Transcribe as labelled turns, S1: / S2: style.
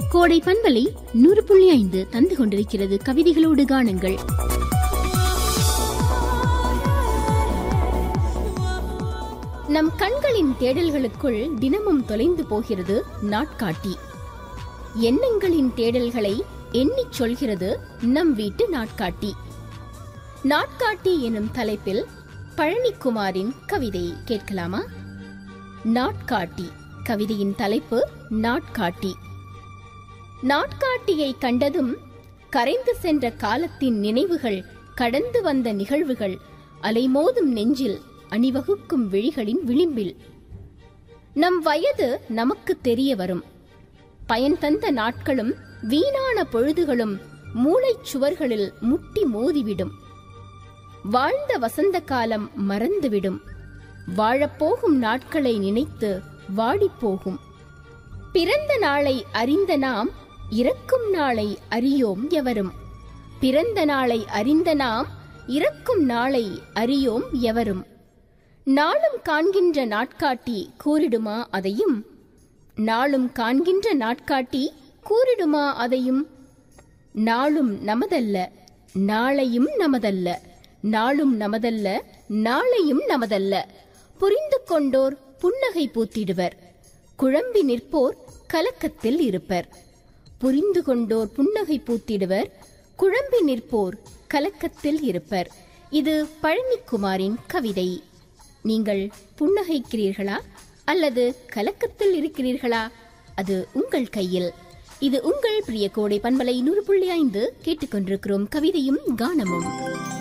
S1: கோடை பண்பலை நூறு புள்ளி ஐந்து தந்து கொண்டிருக்கிறது கவிதைகளோடு காணுங்கள் நம் கண்களின் தேடல்களுக்குள் தினமும் தொலைந்து போகிறது நாட்காட்டி எண்ணங்களின் தேடல்களை எண்ணிச் சொல்கிறது நம் வீட்டு நாட்காட்டி நாட்காட்டி எனும் தலைப்பில் பழனிக்குமாரின் கவிதை கேட்கலாமா நாட்காட்டி கவிதையின் தலைப்பு நாட்காட்டி நாட்காட்டியை கண்டதும் கரைந்து சென்ற காலத்தின் நினைவுகள் கடந்து வந்த நிகழ்வுகள் அலைமோதும் நெஞ்சில் அணிவகுக்கும் விழிகளின் விளிம்பில் நம் வயது நமக்கு தெரிய வரும் பயன் தந்த நாட்களும் வீணான பொழுதுகளும் மூளைச் சுவர்களில் முட்டி மோதிவிடும் வாழ்ந்த வசந்த காலம் மறந்துவிடும் வாழப்போகும் நாட்களை நினைத்து வாடிப்போகும் பிறந்த நாளை அறிந்த நாம் இறக்கும் நாளை அறியோம் எவரும் பிறந்த நாளை அறிந்த நாம் இறக்கும் நாளை அறியோம் எவரும் நாளும் காண்கின்ற நாட்காட்டி கூறிடுமா அதையும் நாளும் காண்கின்ற நாட்காட்டி கூறிடுமா அதையும் நாளும் நமதல்ல நாளையும் நமதல்ல நாளும் நமதல்ல நாளையும் நமதல்ல புரிந்து கொண்டோர் புன்னகை பூத்திடுவர் குழம்பி நிற்போர் கலக்கத்தில் இருப்பர் புரிந்து கொண்டோர் புன்னகை பூத்திடுவர் குழம்பி நிற்போர் கலக்கத்தில் இருப்பர் இது பழனிக்குமாரின் கவிதை நீங்கள் புன்னகைக்கிறீர்களா அல்லது கலக்கத்தில் இருக்கிறீர்களா அது உங்கள் கையில் இது உங்கள் பிரிய கோடை பண்பலை நூறு புள்ளி ஐந்து கேட்டுக்கொண்டிருக்கிறோம் கவிதையும் கானமும்